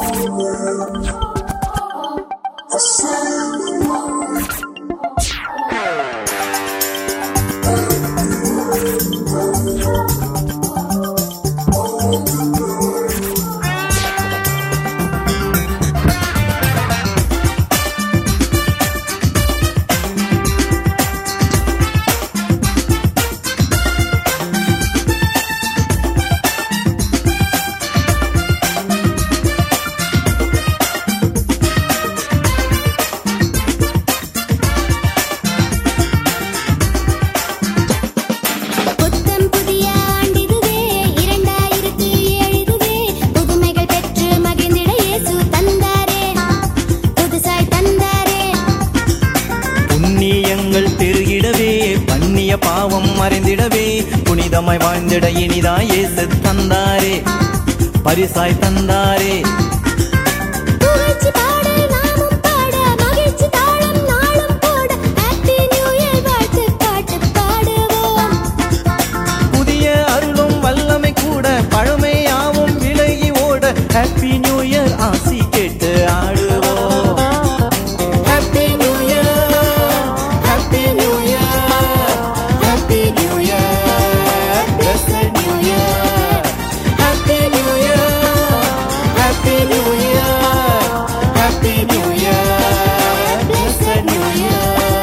புத்தம் புதிய ஆண்டிதுவே இரண்டாயிரத்தி ஏழிதுவே புதுமைகள் பெற்று மகிழ்ந்திட இயேசு தந்தாரே புதுசாய் தந்தாரே புண்ணியங்கள் பெருகிடவே பண்ணிய பாவம் மறைந்திடவே புனிதமாய் வாழ்ந்திட இனிதாய் இயேசு தந்தாரே பரிசாய் தந்தாரே புகழ்ச்சி பாட நாமும் பாட மகிழ்ச்சி தாளம் நாளும் போட ஹாப்பி நியூ இயர் வாழ்த்து பாட்டு பாடுவோம் புதிய அருளும் வல்லமை கூட பழமையாவும் விலகி ஓட ஹாப்பி நியூ இயர் ஆசி கேட்டு ஆடுவோம் happy new year happy new year happy new year blessed new year happy new year happy new year happy new year blessed new year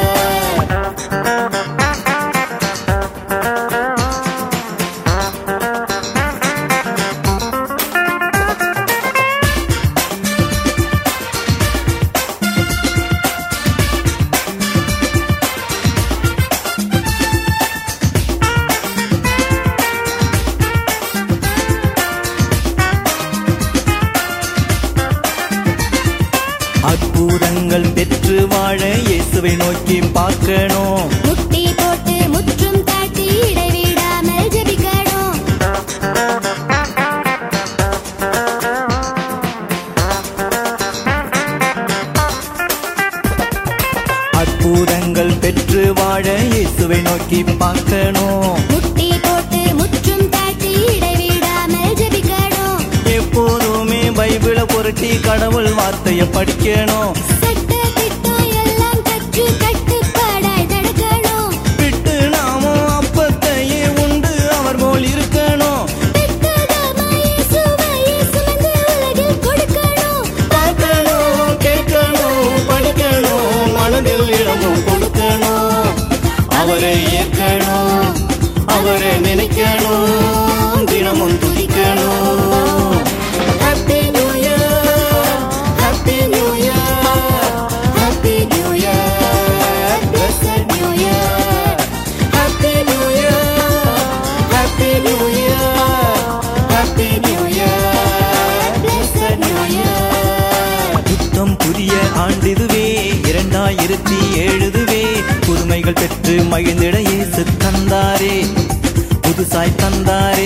அற்புதங்கள் பெற்று வாழ இயேசுவை நோக்கி பார்க்கணும் முட்டி போட்டு முற்றும் தாட்டி இடைவிடாமல் ஜெபிக்கணும் அற்புதங்கள் பெற்று வாழ இயேசுவை நோக்கி பார்க்கணும் முட்டி போட்டு முற்றும் தாட்டி இடைவிடாமல் ஜெபிக்கணும் எப்போதுமே பைபிளை புரட்டி கடவுள் வார்த்தைய படிக்கணும் சட்ட திட்டம் எல்லாம் கற்று கட்டுப்பாடாய் நடக்கணும் விட்டு நாமும் அப்பத்தையே உண்டு அவர் போல் இருக்கணும் பெற்றதாமாய் இயேசுவையே சுமந்து உலகில் கொடுக்கணும் பார்க்கணும் கேட்கணும் படிக்கணும் மனதில் இடமும் கொடுக்கணும் அவரை ஏற்கணும் அவரை நினைக்கணும் தினமும் துதிக்கணும் happy new year happy new year happy new year blessed new year happy new year happy new year happy new year blessed new year புத்தம் புதிய ஆண்டிதுவே இரண்டாயிரத்தி ஏழுதுவே புதுமைகள் பெற்று மகிழ்ந்திட இயேசு தந்தாரே புதுசாய் தந்தாரே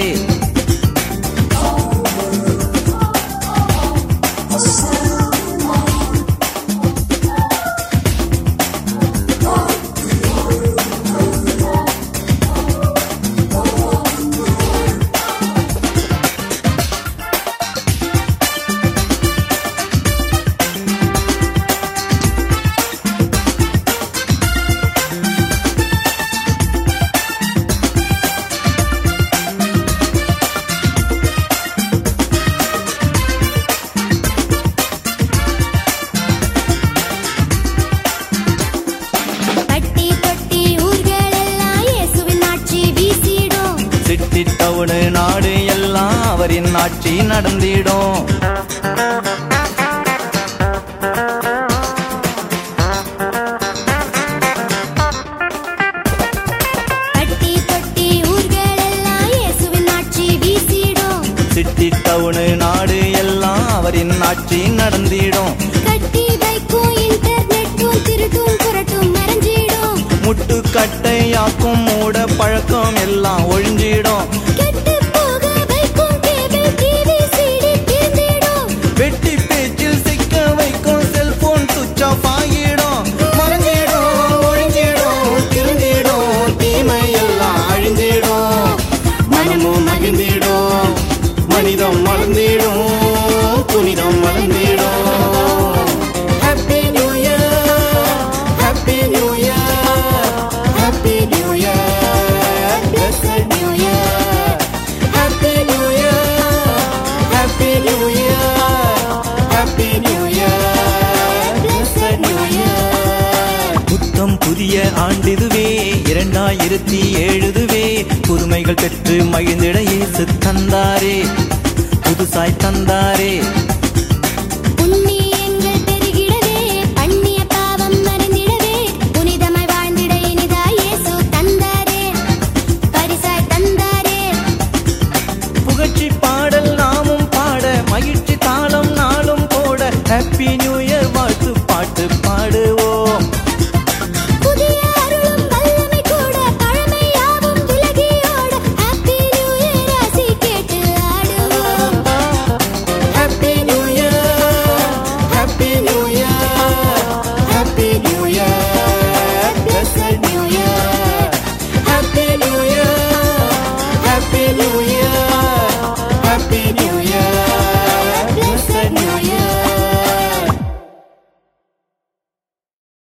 பட்டி தொட்டி ஊர்களெல்லாம் இயேசுவின் ஆட்சி வீசிடும் சிட்டிட்டவுனு நாடு எல்லாம் அவரின் ஆட்சி நடந்திடும் பட்டி தொட்டி ஊர்களெல்லாம் இயேசுவின் ஆட்சி வீசிடும் சிட்டிட்டவுனு நாடு எல்லாம் அவரின் ஆட்சி நடந்திடும் கட்டி வைக்கும் இன்டர்நெட்டும் திருட்டும் புரட்டும் மறைஞ்சிடும் முட்டுக்கட்டையாக்கும் மூட பழக்கம் எல்லாம் ஒழிஞ்சிடும் கெட்டு போக வைக்கும் கேபிள் டிவி சிடி தீர்ந்திடும் வெட்டி பேச்சில் சிக்க வைக்கும் செல்போன் சுவிட்ச் ஆஃப் ஆகிடும் மறைஞ்சிடும் ஒழிஞ்சிடும் திருந்திடும் தீமை எல்லாம் அழிஞ்சிடும் மனமும் மகிழ்ந்திடும் மனிதம் மலர்ந்திடும் புனிதம் மலர்ந்திடும் happy new year blessed new year புத்தம் புதிய ஆண்டிதுவே இரண்டாயிரத்தி ஏழுதுவே புதுமைகள் பெற்று மகிழ்ந்திட இயேசு தந்தாரே புதுசாய் தந்தாரே புண்ணியங்கள் பெருகிடவே பண்ணிய பாவம் மறைந்திடவே புனிதமாய் வாழ்ந்திட இனிதாய் இயேசு தந்தாரே பரிசாய் தந்தாரே புகழ்ச்சி பாடல் நாமும் பாட மகிழ்ச்சி தாளம் நாளும் போட ஹாப்பி நியூ இயர் வாழ்த்து பாட்டு பாடுவோம் புதிய அருளும் வல்லமை கூட பழமை யாவும் விலகி ஓட ஹாப்பி நியூ இயர் ஆசி கேட்டு ஆடுவோம் happy new year happy new year happy new year